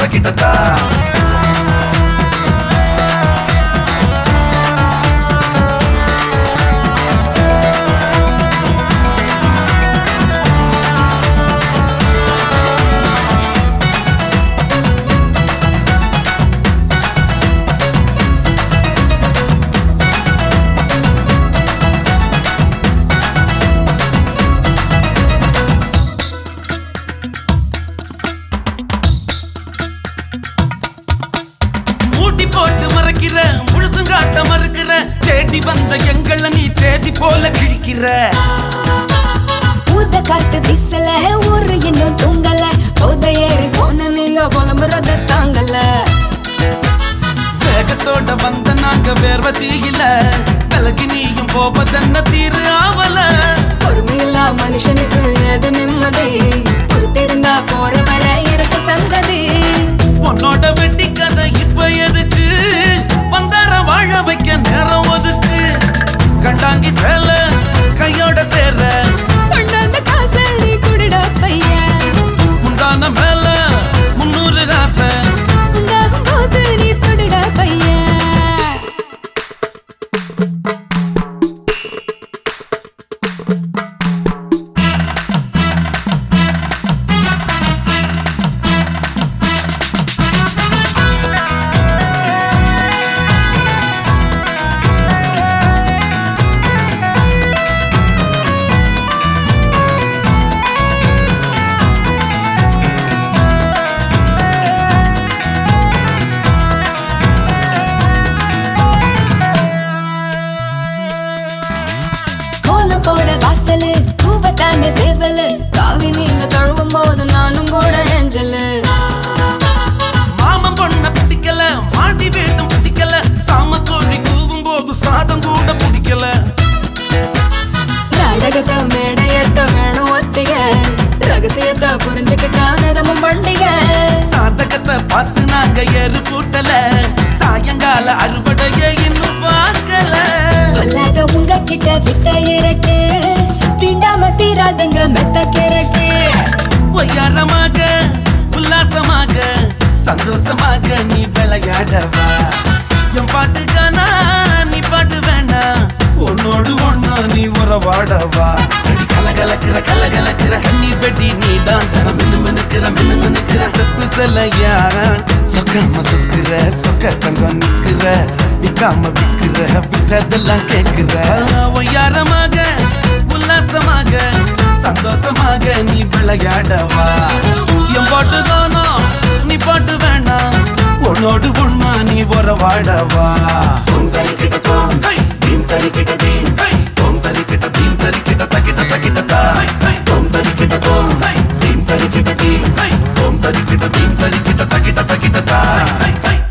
தக்கிட்டதா ஊட்டி போட்டு மறைக்கிற முழுசும் காட்ட மறுக்கிற தேடி வந்த எங்களை நீ தேடி போல கிழிக்கிற ஊத காத்து வீசல ஊரு இன்னும் தூங்கல போத ஏறி போன நீங்க புலம்புறத தாங்கல வேகத்தோட வந்த நாங்க வேர்வ தீயில விலகி நீயும் போவதென்ன தீரு ஆவல பொறுமையில்லா மனுஷனுக்கு எது நிம்மதி பொறுத்திருந்தா போற வர இருக்கு சங்கதி உன்னோட வெட்டி கதை இப்ப எதுக்கு வந்தார வாழ வைக்க நேரம் ஒதுக்கு கண்டாங்கி சேல கையோட சேர கொண்டாந்த காசல் நீ குடுடா பையன் முந்தான மேல முன்னூறு காசை உண்டாகும் போது நீ தொடுடா பையன் கோலம் போட வாசலு கூவத்தானே சேவலு காவி நீங்க தழுவும் போது நானும் கூட ஏஞ்சலு மாமன் பொண்ண பிடிக்கல மாட்டி வீட்டும் பிடிக்கல சாம கோழி கூவும் போது சாதம் கூட பிடிக்கல நாடகத்தை மேடையத்த வேணும் ஒத்திக ரகசியத்தை புரிஞ்சுக்கிட்டா நிதமும் பண்டிகை சாதகத்தை பார்த்து நாங்க ஏறு கூட்டல சாயங்கால அறுவடைய இன்னும் பார்க்கல பொல்லாத உங்ககிட்ட வித்த இறக்கு தீண்டாம தீராதுங்க மெத்த கிறக்கு ஒய்யாரமாக உல்லாசமாக சந்தோஷமாக நீ விளையாடவா என் பாட்டுக்கானா நீ பாட்டு வேண்டாம் உன்னோடு ஒண்ணா நீ உறவாடவா அடி கலகலக்கிற கலகலக்கிற கண்ணி பெட்டி நீ தான் தரம் மின்னு மினுக்கிற மின்னு மினுக்கிற செப்பு செல்லையா சொக்காம சொக்குற சொக்க தங்கம் நிக்கிற விக்காம விக்கிற விட்டதெல்லாம் கேக்குற ஒய்யாரமாக உல்லாசமாக சந்தோஷமாக நீ விளையாடவா என் பாட்டு தானா நீ பாட்டு வேணாம் உன்னோடு ஒண்ணா நீ உறவாடவா தோம் தரிக்கிட்ட தோம் தீம் தரிக்கிட்ட தீம் தோம் தரிக்கிட்ட தீம் தரிக்கிட்ட தக்கிட்ட தக்கிட்டதா தோம் தரிக்கிட்ட தோம் தீம் தரிக்கிட்ட தீம் தோம் தரிக்கிட்ட தீம் தரிக்கிட்ட தக்கிட்ட தக்கிட்டதா